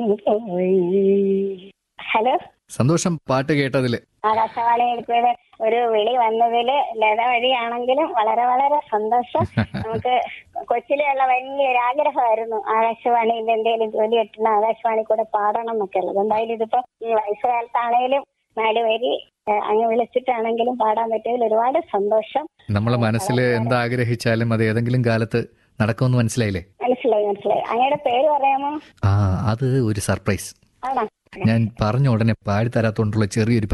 hello സന്തോഷം പാട്ട് കേട്ടതില് ആകാശവാണി എടുത്തത് ഒരു വിളി വന്നതില് ലത വഴിയാണെങ്കിലും വളരെ വളരെ സന്തോഷം നമുക്ക് കൊച്ചിലെയുള്ള വലിയൊരു ആഗ്രഹമായിരുന്നു ആകാശവാണിയിൽ എന്തെങ്കിലും ജോലി കിട്ടണം ആകാശവാണി കൂടെ പാടണം എന്നൊക്കെ ഉള്ളത് എന്തായാലും ഇതിപ്പോ ഈ വയസ്സുകാലത്താണേലും നാല് വരി ഏഹ്, അങ്ങ് വിളിച്ചിട്ടാണെങ്കിലും പാടാൻ പറ്റിയതിൽ ഒരുപാട് സന്തോഷം നമ്മളെ മനസ്സിൽ എന്താഗ്രഹിച്ചാലും അത് ഏതെങ്കിലും കാലത്ത് നടക്കുമെന്ന് മനസ്സിലായില്ലേ മനസ്സിലായി മനസ്സിലായി അങ്ങയുടെ പേര് പറയാമോ ആ അത് ഒരു സർപ്രൈസ് ആണോ ഞാൻ പറഞ്ഞ ഉടനെ പാടിത്തരാത്തോണ്ടുള്ള ചെറിയൊരു